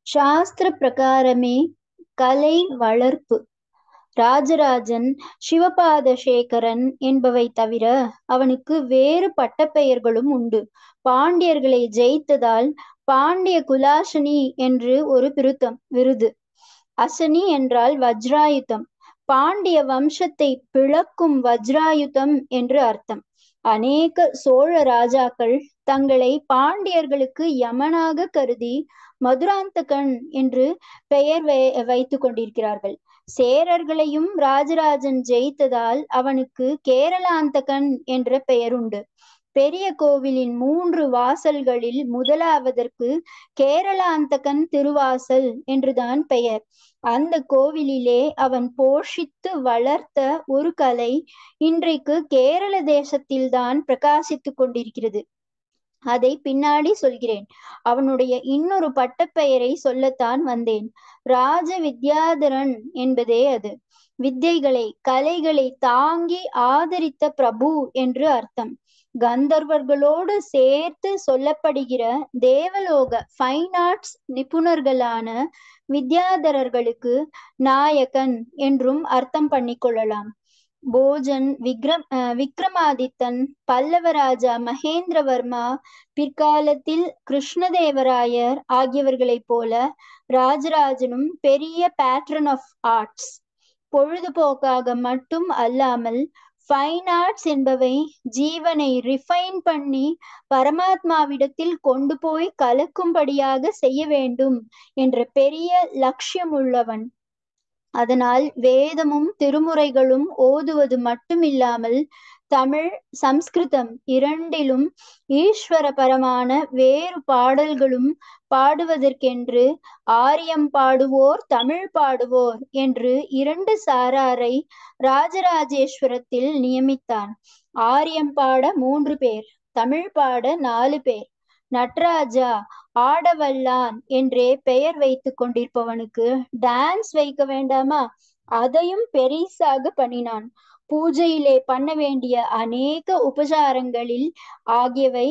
சாஸ்திர பிரகாரமே கலை வளர்ப்பு ராஜராஜன் சிவபாத சேகரன் என்பவை தவிர அவனுக்கு வேறு பட்டப்பெயர்களும் உண்டு பாண்டியர்களை ஜெயித்ததால் பாண்டிய குலாசனி என்று ஒரு பிருத்தம் விருது அசனி என்றால் வஜ்ராயுதம் பாண்டிய வம்சத்தை பிளக்கும் வஜ்ராயுதம் என்று அர்த்தம் அநேக சோழ ராஜாக்கள் தங்களை பாண்டியர்களுக்கு யமனாக கருதி மதுராந்தகன் என்று பெயர் வைத்துக் கொண்டிருக்கிறார்கள் சேரர்களையும் ராஜராஜன் ஜெயித்ததால் அவனுக்கு கேரளாந்தகன் என்ற பெயர் உண்டு பெரிய கோவிலின் மூன்று வாசல்களில் முதலாவதற்கு கேரளாந்தகன் திருவாசல் என்றுதான் பெயர் அந்த கோவிலிலே அவன் போஷித்து வளர்த்த ஒரு கலை இன்றைக்கு கேரள தேசத்தில்தான் பிரகாசித்துக் கொண்டிருக்கிறது அதை பின்னாடி சொல்கிறேன் அவனுடைய இன்னொரு பட்டப்பெயரை சொல்லத்தான் வந்தேன் ராஜ வித்யாதரன் என்பதே அது வித்தைகளை கலைகளை தாங்கி ஆதரித்த பிரபு என்று அர்த்தம் கந்தர்வர்களோடு சேர்த்து சொல்லப்படுகிற தேவலோக ஃபைன் ஆர்ட்ஸ் நிபுணர்களான வித்யாதரர்களுக்கு நாயகன் என்றும் அர்த்தம் பண்ணிக்கொள்ளலாம் போஜன் விக்ரம் விக்ரமாதித்தன் பல்லவராஜா மகேந்திரவர்மா பிற்காலத்தில் கிருஷ்ணதேவராயர் ஆகியவர்களைப் போல ராஜராஜனும் பெரிய பேட்ரன் ஆஃப் ஆர்ட்ஸ் பொழுதுபோக்காக மட்டும் அல்லாமல் ஃபைன் ஆர்ட்ஸ் என்பவை ஜீவனை ரிஃபைன் பண்ணி பரமாத்மாவிடத்தில் கொண்டு போய் கலக்கும்படியாக செய்ய வேண்டும் என்ற பெரிய லட்சியம் உள்ளவன் அதனால் வேதமும் திருமுறைகளும் ஓதுவது மட்டுமில்லாமல் தமிழ் சம்ஸ்கிருதம் இரண்டிலும் ஈஸ்வரபரமான வேறு பாடல்களும் பாடுவதற்கென்று ஆரியம் பாடுவோர் தமிழ் பாடுவோர் என்று இரண்டு சாராரை ராஜராஜேஸ்வரத்தில் நியமித்தான் ஆரியம் பாட மூன்று பேர் தமிழ் பாட நாலு பேர் நட்ராஜா ஆடவல்லான் என்றே பெயர் வைத்துக் கொண்டிருப்பவனுக்கு டான்ஸ் வைக்க வேண்டாமா அதையும் பெரிசாக பண்ணினான் பூஜையிலே பண்ண வேண்டிய அநேக உபசாரங்களில் ஆகியவை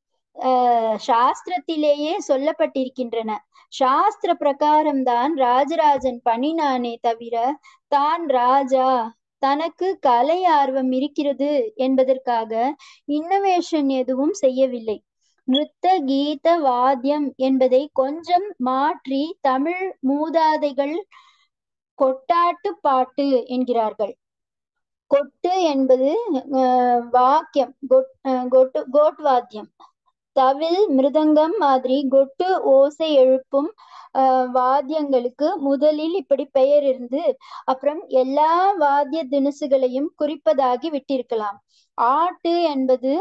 அஹ் சாஸ்திரத்திலேயே சொல்லப்பட்டிருக்கின்றன சாஸ்திர பிரகாரம்தான் ராஜராஜன் பண்ணினானே தவிர தான் ராஜா தனக்கு கலை ஆர்வம் இருக்கிறது என்பதற்காக இன்னோவேஷன் எதுவும் செய்யவில்லை நிறுத்த கீத வாத்தியம் என்பதை கொஞ்சம் மாற்றி தமிழ் மூதாதைகள் கொட்டாட்டு பாட்டு என்கிறார்கள் கொட்டு என்பது வாக்கியம் கொட்டு கோட் வாத்தியம் தவில் மிருதங்கம் மாதிரி கொட்டு ஓசை எழுப்பும் வாத்தியங்களுக்கு முதலில் இப்படி பெயர் இருந்து அப்புறம் எல்லா வாத்திய தினசுகளையும் குறிப்பதாகி விட்டிருக்கலாம் ஆட்டு என்பது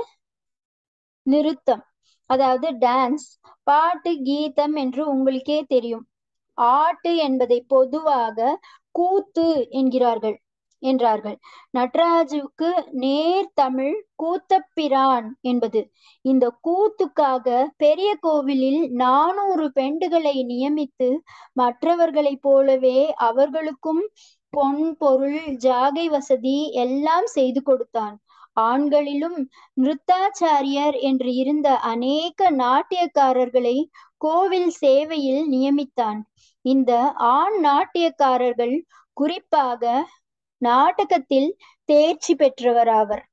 நிறுத்தம் அதாவது டான்ஸ் பாட்டு கீதம் என்று உங்களுக்கே தெரியும் ஆட்டு என்பதை பொதுவாக கூத்து என்கிறார்கள் என்றார்கள் நட்ராஜுக்கு நேர் தமிழ் கூத்தப்பிரான் என்பது இந்த கூத்துக்காக பெரிய கோவிலில் நானூறு பெண்டுகளை நியமித்து மற்றவர்களைப் போலவே அவர்களுக்கும் பொன் பொருள் ஜாகை வசதி எல்லாம் செய்து கொடுத்தான் ஆண்களிலும் நிருத்தாச்சாரியர் என்று இருந்த அநேக நாட்டியக்காரர்களை கோவில் சேவையில் நியமித்தான் இந்த ஆண் நாட்டியக்காரர்கள் குறிப்பாக நாடகத்தில் தேர்ச்சி பெற்றவராவர்